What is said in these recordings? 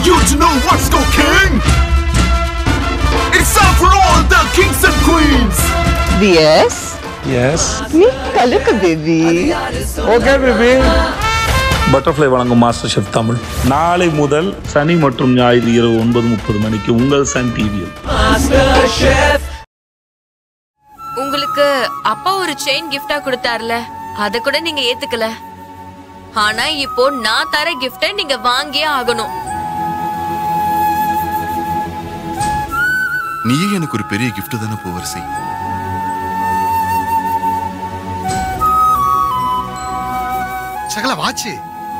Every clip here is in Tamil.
you to know what's go king. It's time for all the kings and queens. Yes? Yes Look, baby. Okay baby butterfly வழங்கும் மாஸ்டர் ஷெஃப் தமிழ் நாளை முதல் சனி மற்றும் ஞாயிறு இரவு ஒன்பது முப்பது மணிக்கு உங்கள் சன் டிவியில் உங்களுக்கு அப்பா ஒரு செயின் கிஃப்டா கொடுத்தாருல அத கூட நீங்க ஏத்துக்கல ஆனா இப்போ நான் தர கிஃப்ட நீங்க வாங்கியே ஆகணும் நீயே எனக்கு ஒரு பெரிய gift தானே பூவரசி சகல வாச்சு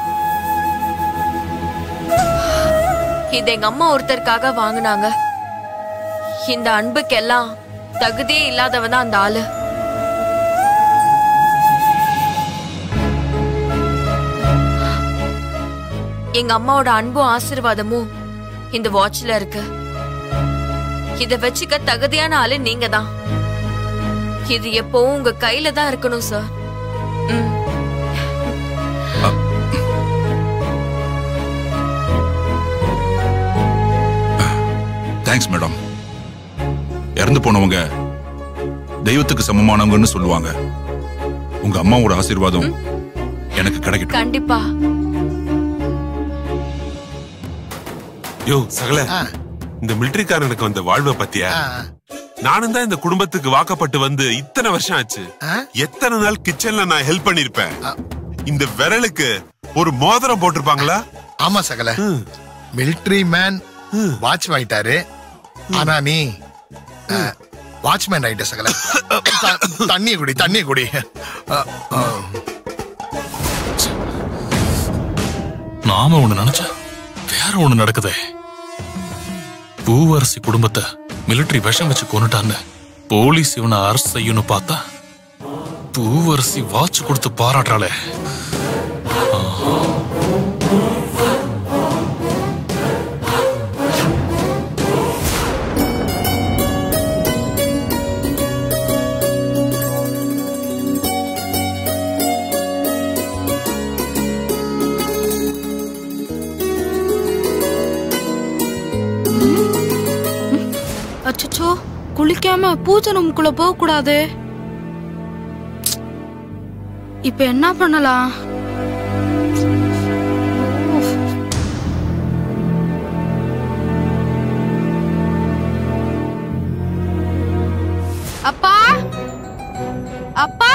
இது எங்க அம்மா ஒருத்தருக்காக வாங்குனாங்க இந்த அன்புக்கெல்லாம் தகுதியே இல்லாதவன் தான் அந்த ஆளு எங்க அம்மாவோட அன்பும் ஆசீர்வாதமும் இந்த வாட்ச்ல இருக்கு இத வச்சுக்க தகுதியான ஆளு நீங்க தான் இது எப்பவும் உங்க கையில தான் இருக்கணும் சார் ம் தேங்க்ஸ் மேடம் இறந்து போனவங்க தெய்வத்துக்கு சமமானவங்கன்னு சொல்லுவாங்க உங்க அம்மாவோட ஆசீர்வாதம் எனக்கு கிடைக்கட்டும் கண்டிப்பா யோ சகல இந்த மிலிட்டரிக்காரனுக்கு வந்த வாழ்வை பத்தியா நானும் தான் இந்த குடும்பத்துக்கு வாக்கப்பட்டு வந்து இத்தனை வருஷம் ஆச்சு எத்தனை நாள் கிச்சன்ல நான் ஹெல்ப் பண்ணிருப்பேன் இந்த விரலுக்கு ஒரு மோதிரம் போட்டிருப்பாங்களா ஆமா சகல மிலிட்டரி மேன் வாட்ச் வாங்கிட்டாரு ஆனா நீ வாட்ச்மேன் ஆயிட்ட சகல த- தண்ணிய குடி தண்ணிய குடி அஹ், அஹ். நாம ஒண்ணு நினைச்சா வேற ஒண்ணு நடக்குதே பூவரசி குடும்பத்தை மிலிட்டரி விஷம் வச்சு கொண்டுட்டான்னு போலீஸ் இவனை அரசு செய்யணும் பார்த்தா பூவரசி வாட்ச் கொடுத்து பாராட்டுறாளே ஆஹா. அச்சச்சோ குளிக்காம பூஜை ரூமுக்குள்ள போக கூடாது இப்ப என்ன பண்ணலாம் அப்பா அப்பா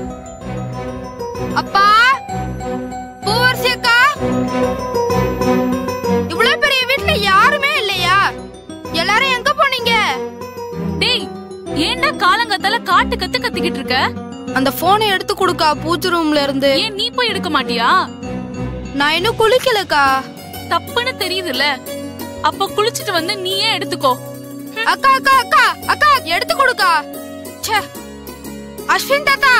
அப்பா பூவரசி அக்கா இவ்வளவு பெரிய வீட்ல யாருமே இல்லையா எல்லாரும் எங்க போனீங்க டேய் ஏன்டா காலங்கத்தால காட்டு கத்து கத்திக்கிட்டு இருக்க அந்த போனை எடுத்து கொடுக்கா பூஜை ரூம்ல இருந்து ஏன் நீ போய் எடுக்க மாட்டியா நான் இன்னும் குளிக்கலக்கா தப்புன்னு தெரியுதுல்ல அப்ப குளிச்சிட்டு வந்து நீயே எடுத்துக்கோ அக்கா அக்கா அக்கா அக்கா எடுத்து கொடுக்கா ச்சே அஸ்வின் தாத்தா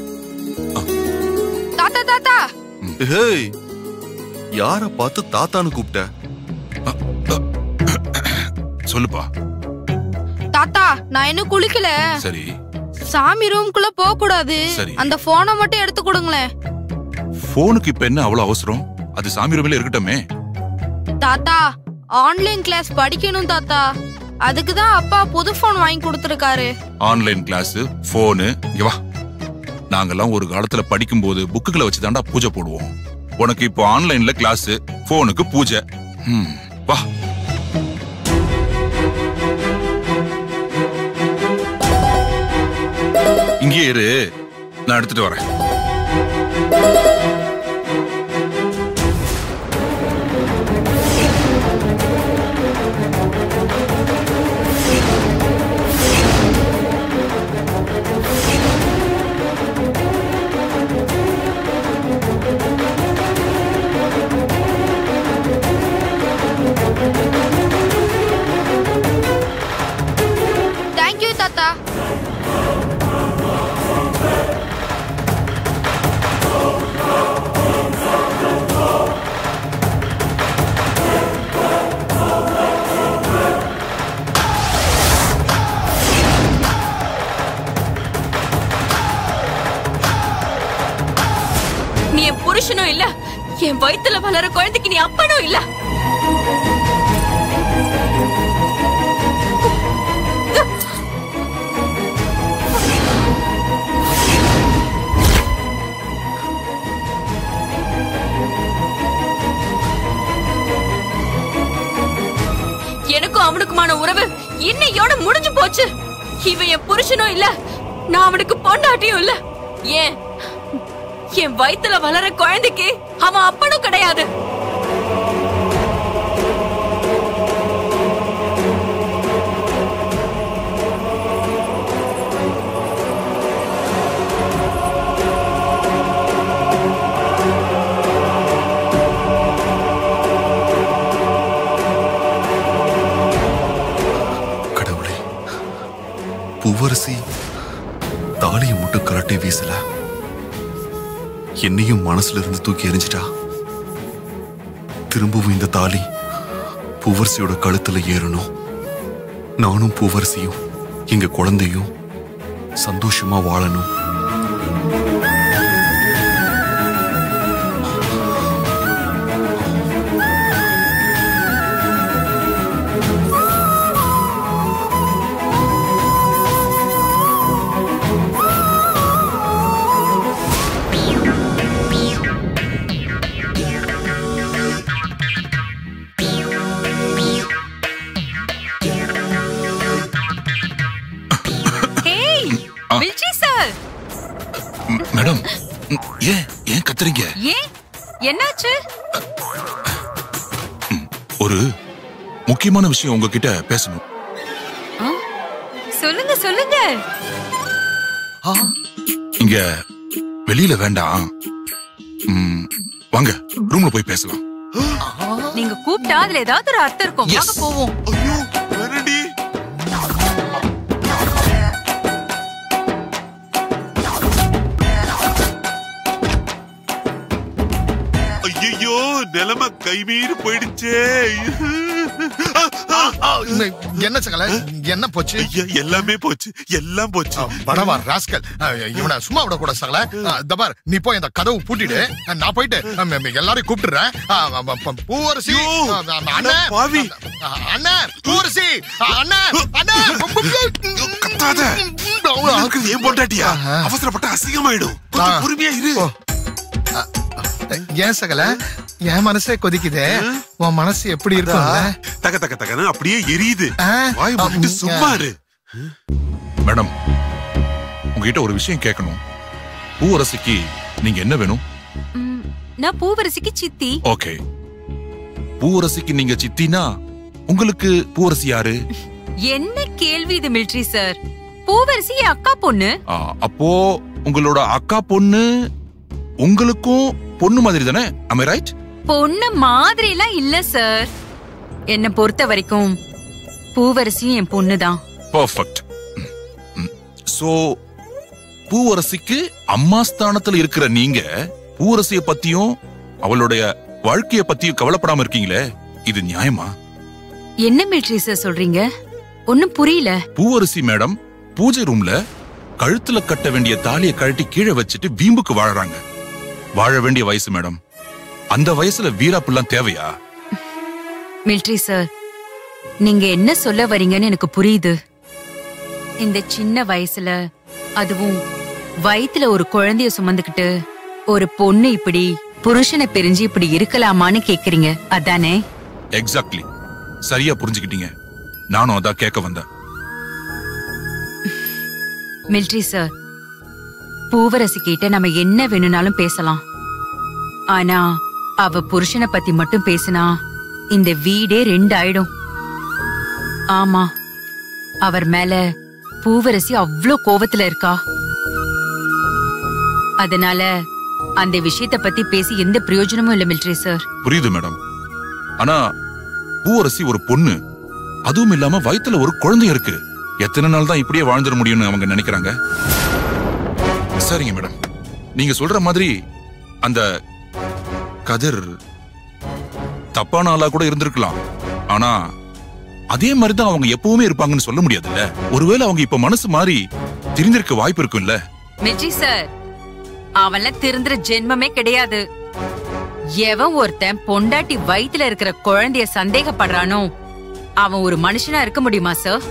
தாத்தா தாத்தா ஹேய் யார பார்த்து தாத்தான்னு கூப்பிட்ட சொல்லுப்பா தாத்தா நான் இன்னும் குளிக்கல சரி சாமி ரூம்குள்ள போக கூடாது சரி. அந்த போனை மட்டும் எடுத்து கொடுங்களேன் போனுக்கு இப்ப என்ன அவ்வளவு அவசரம் அது சாமி ரூமில் இருக்கட்டுமே தாத்தா ஆன்லைன் கிளாஸ் படிக்கணும் தாத்தா அதுக்கு தான் அப்பா புது போன் வாங்கி கொடுத்துருக்காரு ஆன்லைன் கிளாஸ் போனு இங்க வா நாங்கெல்லாம் ஒரு காலத்துல படிக்கும்போது புக்குகளை வச்சு தாண்டா பூஜை போடுவோம் உனக்கு இப்போ ஆன்லைன்ல கிளாஸ் போனுக்கு பூஜை ம், வா இங்கே இரு நான் எடுத்துட்டு வரேன் தேங்க்யூ தாத்தா நீ என் புருஷனும் இல்ல என் வயித்துல வளர குழந்தைக்கு நீ அப்பனும் இல்ல அவனுக்குமான உறவு இன்னையோட முடிஞ்சு போச்சு இவன் என் புருஷனும் இல்ல நான் அவனுக்கு பொண்டாட்டியும் இல்ல ஏன் என் வயித்துல வளர குழந்தைக்கு அவன் அப்பனும் கிடையாது கடவுளே பூவரசி தாலியை மட்டும் கரட்டை வீசல என்னையும் மனசுல இருந்து தூக்கி எறிஞ்சிட்டா திரும்பவும் இந்த தாலி பூவரசியோட கழுத்துல ஏறணும் நானும் பூவரசியும் எங்க குழந்தையும் சந்தோஷமா வாழணும் ஹேய் மில்ட்ரி சார் ம், மேடம் ம், ஏன் ஏன் கத்துறீங்க ஏன் என்னாச்சு ஒரு முக்கியமான விஷயம் உங்ககிட்ட பேசணும் ஆ? சொல்லுங்க சொல்லுங்க இங்க வெளியில வேண்டாம் ம், வாங்க ரூம்ல போய் பேசலாம் நீங்க கூப்பிட்டா அதுல ஏதாவது ஒரு அர்த்தம் இருக்கும் வாங்க போவோம் ஐயோ நிலைமை கைமீறி போயிடுச்சே என்ன சகல என்ன போச்சு எல்லாமே போச்சு எல்லாம் போச்சு படவா ராஸ்கல் இவனை சும்மா விட கூட சகல தபார் நீ போய் அந்த கதவு பூட்டிடு நான் போயிட்டு அஹ், ம- எல்லாரையும் கூப்பிட்டுறேன் அஹ், அஹ், அஹ், பூவரசி அஹ், அஹ், அண்ணன் பாவி அண்ணன் பூவரசி அண்ணன் அண்ணன் கத்தாத இருக்கிறது ஏன் பொண்டாட்டியா அவசரப்பட்ட அசிங்கமாயிடும் கொஞ்சம் பொறுமையா இரு ஏன் சகல என் மனசே கொதிக்குதே உன் மனசு எப்படி இருக்கும்ல தக தக தகன்னு அப்படியே எரியுது வாய் மூடிட்டு சும்மா இரு மேடம் உங்ககிட்ட ஒரு விஷயம் கேட்கணும் பூவரசிக்கு நீங்க என்ன வேணும் ம், நான் பூவரசிக்கு சித்தி ஓகே பூவரசிக்கு நீங்க சித்தினா உங்களுக்கு பூவரசி யாரு என்ன கேள்வி இது மில்ட்ரி சார் பூவரசி என் அக்கா பொண்ணு ஆ, அப்போ உங்களோட அக்கா பொண்ணு உங்களுக்கும் பொண்ணு மாதிரி தானே am I ரைட் பொண்ணு மாதிரி எல்லாம் இல்ல சார் என்ன பொறுத்த வரைக்கும் பூவரசியும் என் பொண்ணுதான் பர்ஃபெக்ட் சோ பூவரசிக்கு அம்மா ஸ்தானத்துல இருக்கிற நீங்க பூவரசிய பத்தியும் அவளுடைய வாழ்க்கைய பத்தியும் கவலைப்படாம இருக்கீங்களே இது நியாயமா என்ன மில்ட்ரி சார் சொல்றீங்க ஒண்ணும் புரியல பூவரசி மேடம் பூஜை ரூம்ல கழுத்துல கட்ட வேண்டிய தாலியை கழட்டி கீழே வச்சுட்டு வீம்புக்கு வாழறாங்க வாழ வேண்டிய வயசு மேடம் அந்த வயசுல வீராப்புலாம் தேவையா மில்ட்ரி சார் நீங்க என்ன சொல்ல வரீங்கன்னு எனக்கு புரியுது இந்த சின்ன வயசுல அதுவும் வயித்துல ஒரு குழந்தைய சுமந்துக்கிட்டு ஒரு பொண்ணு இப்படி புருஷனை பிரிஞ்சு இப்படி இருக்கலாமான்னு கேக்குறீங்க அதானே எக்ஸாக்ட்லி சரியா புரிஞ்சுக்கிட்டீங்க நானும் அதான் கேட்க வந்தேன் மில்ட்ரி சார் பூவரசி கிட்ட நம்ம என்ன வேணும்னாலும் பேசலாம் ஆனா அவ புருஷனை பத்தி மட்டும் பேசினா இந்த வீடே ரெண்டு ஆயிடும் ஆமா அவர் மேல பூவரசி அவ்ளோ கோவத்துல இருக்கா அதனால அந்த விஷயத்த பத்தி பேசி எந்த பிரயோஜனமும் இல்ல மில்ட்ரி சார் புரியுது மேடம் ஆனா பூவரசி ஒரு பொண்ணு அதுவும் இல்லாம வயித்துல ஒரு குழந்தை இருக்கு எத்தனை நாள் தான் இப்படியே வாழ்ந்துட முடியும்னு அவங்க நினைக்கிறாங்க சரிங்க மேடம் நீங்க சொல்ற மாதிரி அந்த கதிர் தப்பான ஆளா கூட இருந்திருக்கலாம் ஆனா அதே மாதிரி தான் அவங்க எப்பவுமே இருப்பாங்கன்னு சொல்ல முடியாதுல்ல ஒருவேளை அவங்க இப்ப மனசு மாறி திரிந்திருக்க வாய்ப்பு இருக்கும்ல மில்ட்ரி சார் அவன்ல திருந்துற ஜென்மமே கிடையாது எவன் ஒருத்தன் பொண்டாட்டி வயித்துல இருக்கிற குழந்தைய சந்தேகப்படுறானோ அவன் ஒரு மனுஷனா இருக்க முடியுமா சார்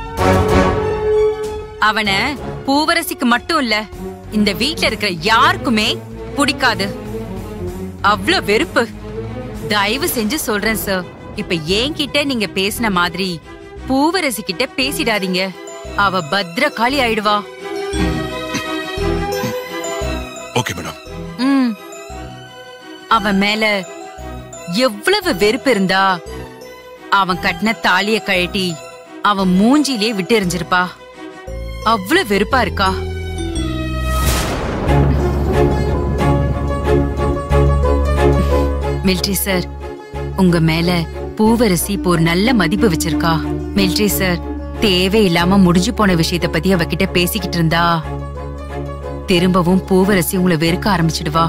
அவனை பூவரசிக்கு மட்டும் இல்ல இந்த வீட்ல இருக்கிற யாருக்குமே பிடிக்காது அவ்ளோ வெறுப்பு தயவு செஞ்சு சொல்றேன் சார் இப்ப என்கிட்ட நீங்க பேசின மாதிரி பூவரசி கிட்ட பேசிடாதீங்க அவ பத்ர காளி ஆயிடுவா ஓகே மேடம் ம் அவன் மேல எவ்வளவு வெறுப்பு இருந்தா அவன் கட்டின தாலிய கழட்டி அவன் மூஞ்சிலே விட்டு எறிஞ்சிருப்பா அவ்வளவு வெறுப்பா இருக்கா மில்ட்ரி சார் உங்க மேல பூவரசி இப்போ ஒரு நல்ல மதிப்பு வச்சிருக்கா மில்ட்ரி சார் தேவையில்லாம முடிஞ்சு போன விஷயத்த பத்தி அவகிட்ட பேசிக்கிட்டு இருந்தா திரும்பவும் பூவரசி உங்களை வெறுக்க ஆரம்பிச்சிடுவா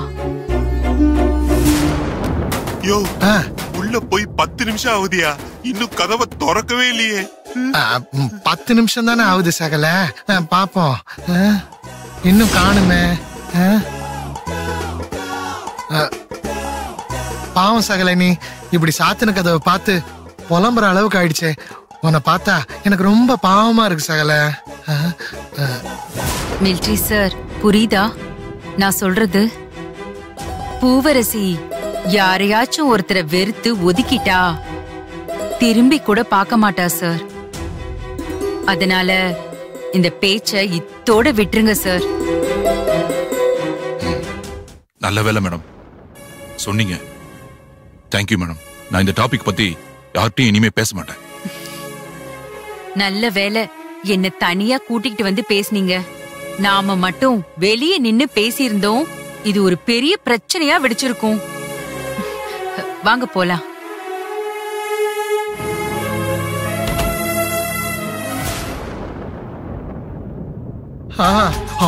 யோ உள்ள போய் பத்து நிமிஷம் ஆகுதியா இன்னும் கதவை திறக்கவே இல்லையே ஆ, ம், பத்து நிமிஷம் தானே ஆகுது சகல ஆ, பாப்போம் ஆ, இன்னும் காணுமே ஆ? ஆ, பாவம் சகல நீ இப்படி சாத்தின கதவை பார்த்து புலம்புற அளவுக்கு ஆயிடுச்சே உன்னை பார்த்தா எனக்கு ரொம்ப பாவமா இருக்கு சகல ஆ, ஆ. மில்ட்ரி சார் புரியுதா நான் சொல்றது பூவரசி யாரையாச்சும் ஒருத்தரை வெறுத்து ஒதுக்கிட்டா திரும்பி கூட பார்க்க மாட்டா சார் அதனால இந்த பேச்ச இத்தோட விட்டுருங்க சார் நல்ல வேலை மேடம் சொன்னீங்க தேங்க்யூ மேடம் நான் இந்த டாபிக் பத்தி யார்கிட்டயும் இனிமே பேச மாட்டேன் நல்ல வேலை என்ன தனியா கூட்டிக்கிட்டு வந்து பேசுனீங்க நாம மட்டும் வெளியே நின்னு பேசியிருந்தோம் இது ஒரு பெரிய பிரச்சனையா வெடிச்சிருக்கும் வாங்க போலாம் ஆ, ஆ.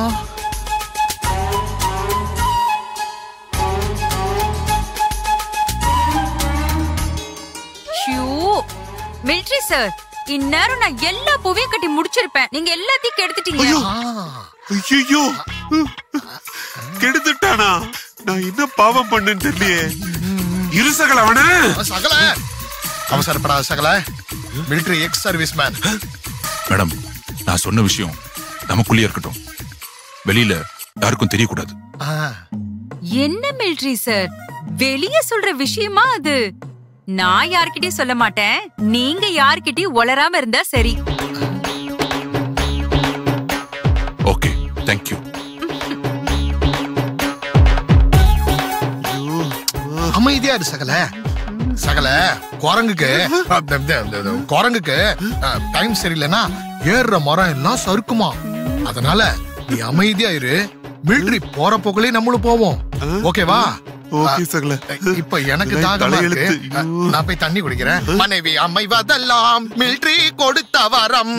ஷூ மிலிட்ரி சார் இந்நேரம் நான் எல்லா பூவையும் கட்டி முடிச்சிருப்பேன் நீங்க எல்லாத்தையும் கெடுத்துட்டீங்க ஐயோ கெடுத்துட்டானா நான் என்ன பாவம் பண்ணேன்னு தெரியலையே இருசகல அவன சகல அவசரப்படாத சகல military ex service man madam நான் சொன்ன விஷயம் நமக்குள்ளேயே இருக்கட்டும் வெளியில யாருக்கும் தெரியக்கூடாது என்ன மிலிட்ரி சார் வெளிய சொல்ற விஷயமா அது நான் யார்கிட்டயும் சொல்ல மாட்டேன் நீங்க யார்கிட்டயும் உளராம இருந்தா சரி ஓகே தேங்க்யூ அமைதியா இரு சகல சகல குரங்குக்கு அ, இந்த- இந்த- இந்த- இந்த குரங்குக்கு டைம் சரியில்லைன்னா ஏறுற மரம் எல்லாம் சறுக்குமா அதனால நீ அமைதியா இரு மிலிட்டரி போற போக்குலயே நம்மளும் போவோம் ஓகேவா ஓகே சகல இப்ப எனக்கு இதெல்லாம் தாகமா இருக்கு தலையெழுத்து. நான் போய் தண்ணி குடிக்கிறேன் மனைவி அமைவதெல்லாம் மிலிட்டரி கொடுத்த வரம்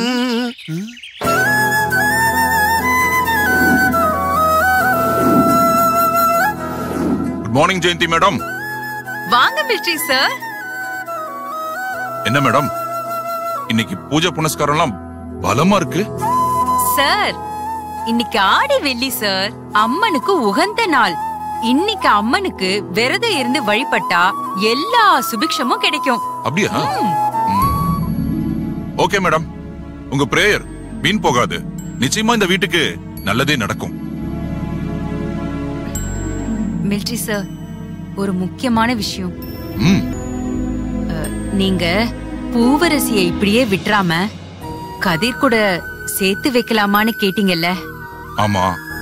குட் மார்னிங் ஜெயந்தி மேடம் வாங்க மிலிட்ரி சார் என்ன மேடம் இன்னைக்கு பூஜை புனஸ்காரம்லாம் பலமா இருக்கு சார் இன்னைக்கு ஆடி வெள்ளி சார் அம்மனுக்கு உகந்த நாள் இன்னைக்கு அம்மனுக்கு விரதம் இருந்து வழிபட்டா எல்லா சுபிக்ஷமும் கிடைக்கும் அப்படியா ஓகே மேடம் உங்க பிரேயர் வீண் போகாது நிச்சயமா இந்த வீட்டுக்கு நல்லதே நடக்கும் மிலிட்ரி சார் ஒரு முக்கியமான விஷயம் ம் அஹ், நீங்க பூவரசிய இப்படியே விட்டுறாம கதிர் கூட சேர்த்து வைக்கலாமான்னு கேட்டீங்கல்ல ஆமா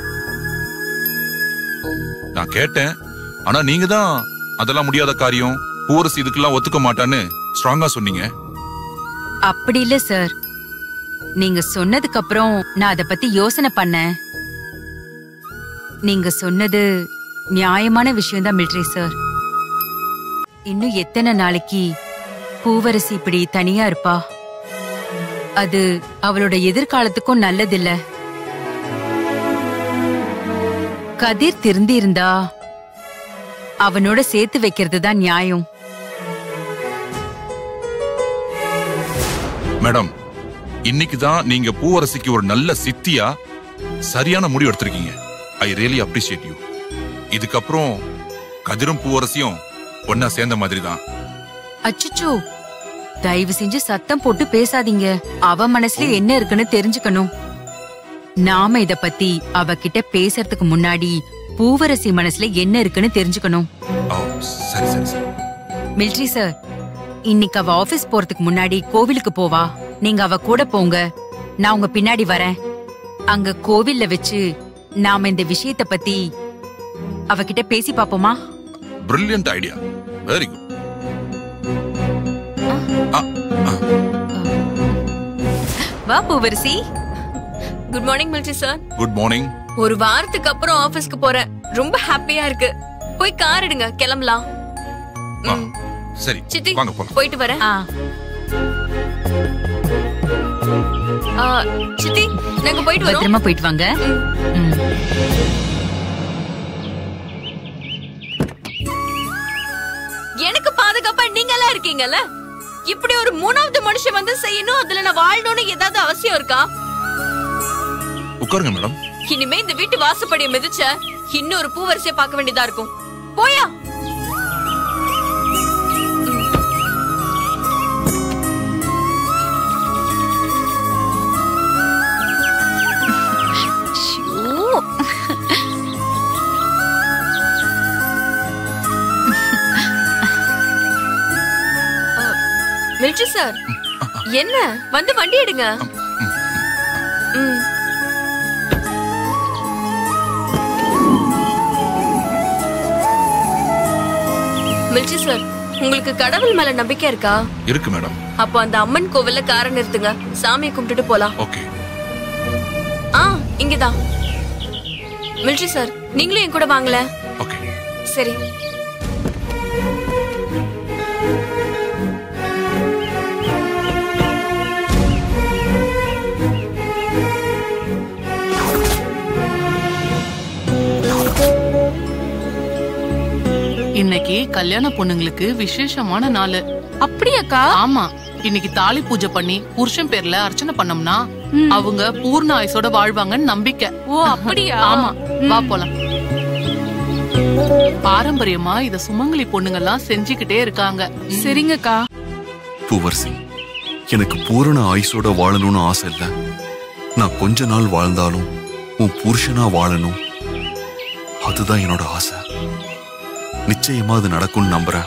நான் கேட்டேன் ஆனா நீங்க தான் அதெல்லாம் முடியாத காரியம் பூவரசி இதுக்கெல்லாம் ஒத்துக்க மாட்டான்னு ஸ்ட்ராங்கா சொன்னீங்க அப்படி இல்ல சார் நீங்க சொன்னதுக்கு அப்புறம் நான் அத பத்தி யோசனை பண்ணேன் நீங்க சொன்னது நியாயமான விஷயம் தான் மிலிட்ரி சார் இன்னும் எத்தனை நாளைக்கு பூவரசி இப்படி தனியா இருப்பா அது அவளோட எதிர்காலத்துக்கும் நல்லதில்ல கதிர் திருந்தி இருந்தா அவனோட சேர்த்து வைக்கிறது தான் நியாயம் மேடம் இன்னைக்கு தான் நீங்க பூவரசிக்கு ஒரு நல்ல சித்தியா சரியான முடிவு எடுத்திருக்கீங்க ஐ ரியலி அப்ரிஷியேட் யூ இதுக்கப்புறம் கதிரும் பூவரசியும் ஒன்னா சேர்ந்த மாதிரி தான் அச்சச்சோ தயவு செஞ்சு சத்தம் போட்டு பேசாதீங்க அவ மனசுல என்ன இருக்குன்னு தெரிஞ்சுக்கணும் நாம இத பத்தி அவகிட்ட பேசுறதுக்கு முன்னாடி பூவரசி மனசுல என்ன இருக்குன்னு தெரிஞ்சுக்கணும் சரி சரி சரி மிலிட்ரி சார் இன்னைக்கு அவ ஆபீஸ் போறதுக்கு முன்னாடி கோவிலுக்கு போவா நீங்க அவ கூட போங்க நான் உங்க பின்னாடி வரேன் அங்க கோவில்ல வச்சு நாம இந்த விஷயத்த பத்தி அவகிட்ட பேசி பாப்போமா பிரில்லியன்ட் ஐடியா வெரி குட் வா Poovarasi good morning military sir good morning ஒரு வாரத்துக்கு அப்புறம் ஆபீஸ்க்கு போறேன் ரொம்ப ஹாப்பியா இருக்கு போய் கார் எடுங்க கிளம்பலாம் ம். சரி சித்தி வாங்க போலாம் போயிட்டு வரேன் ஆ, சித்தி நாங்க போயிட்டு வரோம் பத்திரமா போயிட்டு வாங்க ம். எனக்கு பாதுகாப்பா நீங்க எல்லாம் இருக்கீங்கல்ல இப்படி ஒரு மூணாவது மனுஷன் வந்து செய்யணும் அதுல நான் வாழணும்னு ஏதாவது அவசியம் இருக்கா உட்காருங்க மேடம் இனிமே இந்த வீட்டு வாசப்படியை மிதிச்ச இன்னொரு பூவரிசையை பார்க்க வேண்டியதா இருக்கும் போயா மில்ட்ரி சார் என்ன வந்து வண்டி எடுங்க ம். மில்ட்ரி சார் உங்களுக்கு கடவுள் மேல நம்பிக்கை இருக்கா இருக்கு மேடம் அப்போ அந்த அம்மன் கோவில்ல காரை நிறுத்துங்க சாமியை கும்பிட்டுட்டு போலாம் ஓகே ஆ இங்கதான் மில்ட்ரி சார் நீங்களும் என் கூட வாங்கல ஓகே சரி இன்னைக்கு கல்யாண பொண்ணுங்களுக்கு விசேஷமான நாள் அப்படியாக்கா ஆமா இன்னைக்கு தாலி பூஜை பண்ணி புருஷன் பேர்ல அர்ச்சனை பண்ணோம்னா அவங்க பூர்ண ஆயுசோட வாழ்வாங்கன்னு நம்பிக்கை ஓ அப்படியா ஆமா வா போலாம் பாரம்பரியமா இத சுமங்கலி பொண்ணுங்கெல்லாம் செஞ்சுக்கிட்டே இருக்காங்க சரிங்கக்கா பூவரசி எனக்கு பூரண ஆயுசோட வாழணும்னு ஆசை இல்ல நான் கொஞ்ச நாள் வாழ்ந்தாலும் உன் புருஷனா வாழணும் அதுதான் என்னோட ஆசை நிச்சயமா அது நடக்கும்னு நம்புறேன்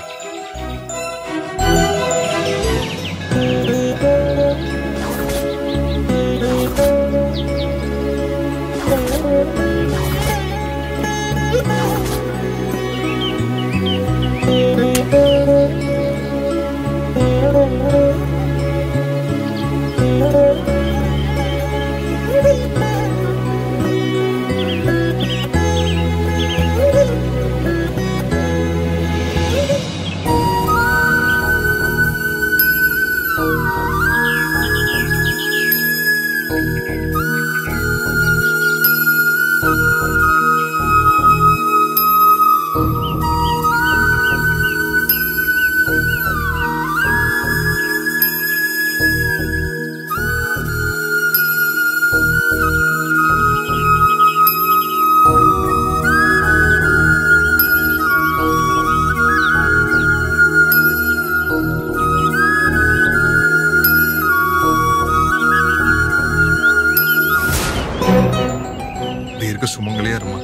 தீர்க்க சுமங்கலியா இருமா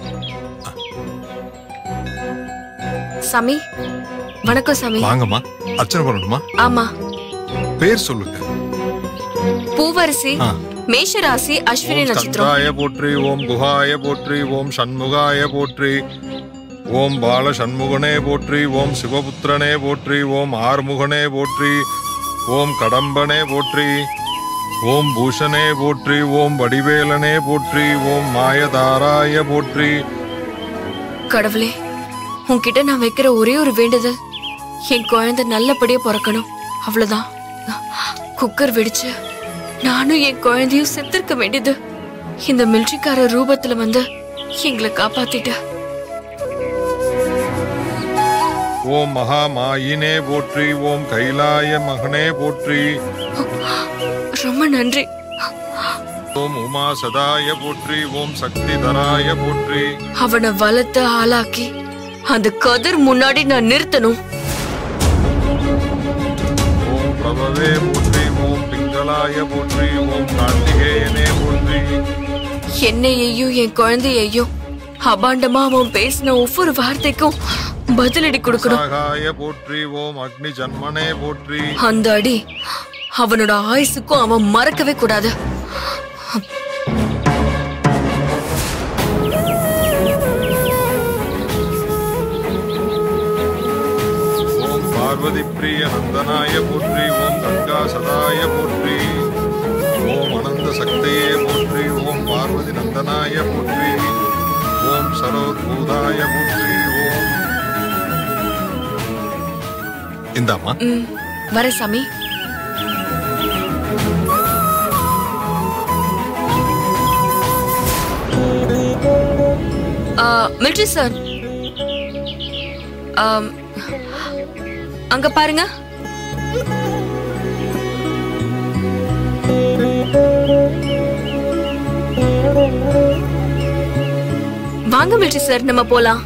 சாமி வணக்கம் சாமி வாங்கம்மா அர்ச்சனை பண்ணணுமா ஆமா பேர் சொல்லுங்க பூவரசி ஆ. மேஷராசி அஸ்வினி ஓம் நட்சத்திரம் ஸ்கந்தாய போற்றி ஓம் குஹாய போற்றி ஓம் சண்முகாய போற்றி ஓம் பால சண்முகனே போற்றி ஓம் சிவபுத்திரனே போற்றி ஓம் ஆறுமுகனே போற்றி ஓம் கடம்பனே போற்றி ஓம் பூஷனே போற்றி ஓம் வடிவேலனே போற்றி ஓம் மாயதாராய போற்றி கடவுளே உன்கிட்ட நான் வைக்கிற ஒரே ஒரு வேண்டுதல் என் குழந்தை நல்லபடியா பிறக்கணும் அவ்வளவுதான் குக்கர் வெடிச்சு நானும் என் குழந்தையும் செத்திருக்க வேண்டியது இந்த மிலிட்ரிக்கார ரூபத்துல வந்து எங்களை காப்பாத்திட்ட ஓம் மகா மாயினே போற்றி ஓம் கைலாய மகனே போற்றி ரொம்ப நன்றி ஓம் உமா சதாய போற்றி ஓம் சக்தி தராய போற்றி அவனை வளர்த்து ஆளாக்கி அந்த கதிர் முன்னாடி நான் நிறுத்தணும் ஓம் பிரபவே போற்றி ஓம் பிங்களாய போற்றி ஓம் கார்த்திகேயனே போற்றி என்னையையும் என் குழந்தையையும் அபாண்டமா அவன் பேசின ஒவ்வொரு வார்த்தைக்கும் பதிலடி கொடுக்கணும் சாகாய போற்றி ஓம் அக்னி ஜன்மனே போற்றி அந்த அடி அவனோட ஆயுசுக்கும் அவன் மறக்கவே கூடாது ஓம் பார்வதி பிரிய நந்தனாய போற்றி ஓம் கங்கா சதாய போற்றி ஓம் அனந்த சக்தியே போற்றி ஓம் பார்வதி நந்தனாய போற்றி ஓம் சரோத்பூதாய போற்றி ஓம் இந்தாம்மா ம் வர சாமி மிலிட்ரி சார் அங்க பாருங்க வாங்க மிலிட்ரி சார் நம்ம போலாம்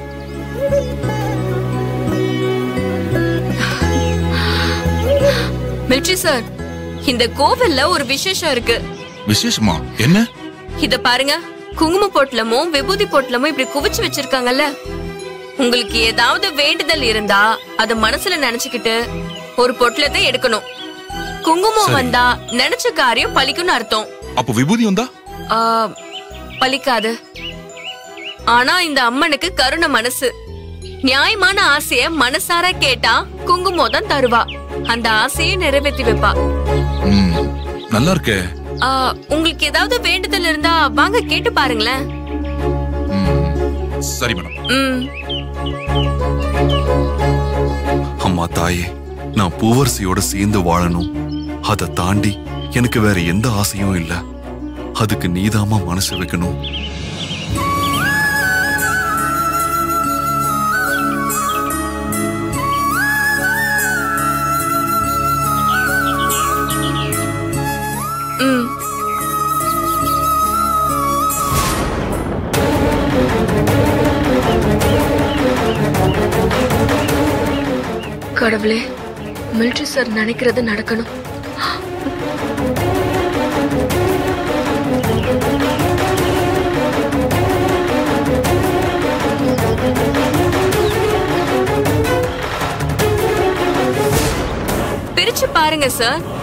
மிலிட்ரி சார் இந்த கோவில்ல ஒரு விசேஷம் இருக்கு விசேஷமா என்ன இத பாருங்க குங்கும பொட்டலமும் விபூதி பொட்டலமும் இப்படி குவிச்சு வச்சிருக்காங்கல்ல உங்களுக்கு ஏதாவது வேண்டுதல் இருந்தா அத மனசுல நினைச்சுக்கிட்டு ஒரு பொட்டலத்தை எடுக்கணும் குங்குமம் வந்தா நினைச்ச காரியம் பலிக்கும்னு அர்த்தம் அப்ப விபூதி வந்தா ஆ, பலிக்காது ஆனா இந்த அம்மனுக்கு கருணை மனசு நியாயமான ஆசைய மனசார கேட்டா குங்குமம் தான் தருவா அந்த ஆசையை நிறைவேற்றி வைப்பா ம், நல்லா இருக்கே ஆ, உங்களுக்கு ஏதாவது வேண்டுதல் இருந்தா வாங்க கேட்டு பாருங்களேன் சரி மேடம் ம் அம்மா தாயே நான் பூவரசியோட சேர்ந்து வாழணும் அதை தாண்டி எனக்கு வேற எந்த ஆசையும் இல்ல அதுக்கு நீதாம்மா மனசு வைக்கணும் ம் கடவுளே மிலிட்ரி சார் நினைக்கிறது நடக்கணும் பிரிச்சு பாருங்க சார்